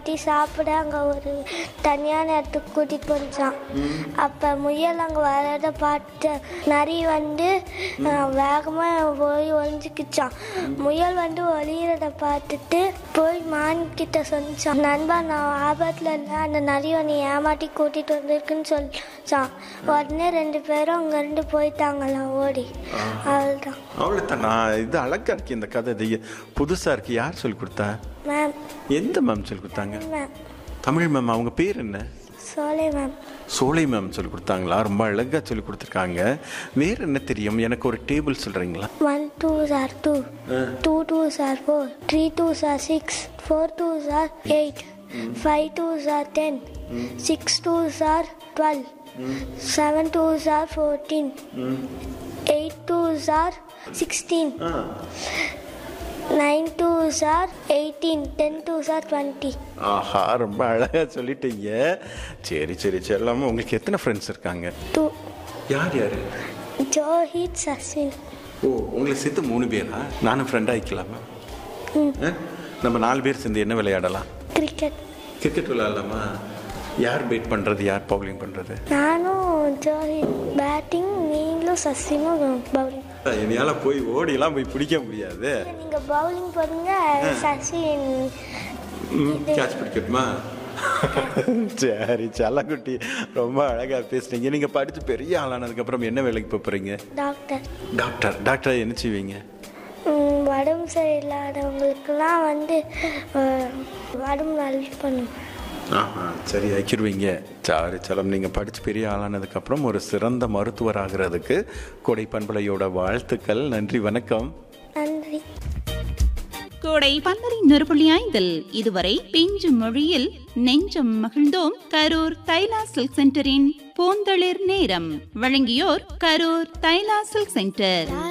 Tea சாப்பிட அங்கே ஒரு தனியான இடத்துக்கு கூட்டிகிட்டு போச்சான் அப்போ முயல் அங்கே வரத பார்த்து நரி வந்து வேகமாக போய் ஒழிஞ்சிக்கிச்சான் முயல் வந்து ஒளியிறத பார்த்துட்டு போய் மான் கிட்ட சொன்னிச்சான் நண்பா நான் ஆபத்தில் இல்லை அந்த நரி உன்னை ஏமாட்டி கூட்டிகிட்டு வந்திருக்குன்னு சொல்லிச்சான் உடனே ரெண்டு பேரும் அங்கேருந்து போயிட்டாங்களாம் ஓடி அவ்வளோதான் அவ்வளோ தான் நான் இது அழகா இருக்கு இந்த கதை இது புதுசா இருக்கு யார் சொல்லி கொடுத்தா மேம் எந்த மேம் சொல்லி கொடுத்தாங்க மேம் தமிழ் மேம் அவங்க பேர் என்ன சோலை மேம் சோலை மேம் சொல்லி கொடுத்தாங்களா ரொம்ப அழகா சொல்லி கொடுத்துருக்காங்க வேற என்ன தெரியும் எனக்கு ஒரு டேபிள் சொல்றீங்களா One twos are two. Two twos are four. Three twos are six. Four twos are eight. Five twos are ten. Six twos are twelve. Seven twos are fourteen. Eight twos are sixteen. Nine twos are eighteen. Ten twos are twenty. ஆஹா ரொம்ப அழகா சொல்லிட்டீங்க சரி சரி செல்லாம உங்களுக்கு எத்தனை friends இருக்காங்க Two. யார் யாரு Johit Saswin. ஓ உங்களை சேர்த்து மூணு பேரா நானும் ஃப்ரெண்ட் ஆயிக்கலாமா ஆ? நம்ம நாலு பேர் சேர்ந்து என்ன விளையாடலாம் Cricket. கிரிக்கெட் விளையாடலாமா யார் பேட் பண்றது யார் பவுலிங் பண்றது நானும் ஜோஹித் பேட்டிங் நீங்களும் சசினும் பவுலிங் என்னையால போய் ஓடிலாம் போய் பிடிக்க முடியாது நீங்க பவுலிங் பண்ணுங்க சசின் கேட்ச் பிடிக்கட்டுமா சரி செல்லக்குட்டி ரொம்ப அழகா பேசுனீங்க நீங்க படிச்சு பெரிய ஆளானதுக்கு அப்புறம் என்ன வேலைக்கு போப் போறீங்க டாக்டர் டாக்டர் டாக்டர் என்ன செய்வீங்க ம், உடம்பு சரியில்லாதவங்களுக்கெல்லாம் வந்து அஹ், உடம்பு நல்லா பண்ணும் ஆஹா சரி ஆக்கிடுவீங்க சாரி சலம் நீங்கள் படித்து பெரிய ஆளானதுக்கு அப்புறம் ஒரு சிறந்த மருத்துவர் ஆகிறதுக்கு கொடை பண்பலையோட வாழ்த்துக்கள் நன்றி வணக்கம் நன்றி கோடை பந்தரை நொறுபுள்ளி ஐந்தில் இதுவரை பிஞ்சு மொழியில் நெஞ்சம் மகிழ்ந்தோம் கரூர் தைலா சில்க் சென்டரின் பூந்தளிர் நேரம் வழங்கியோர் கரூர் தைலா சில்க் சென்டர்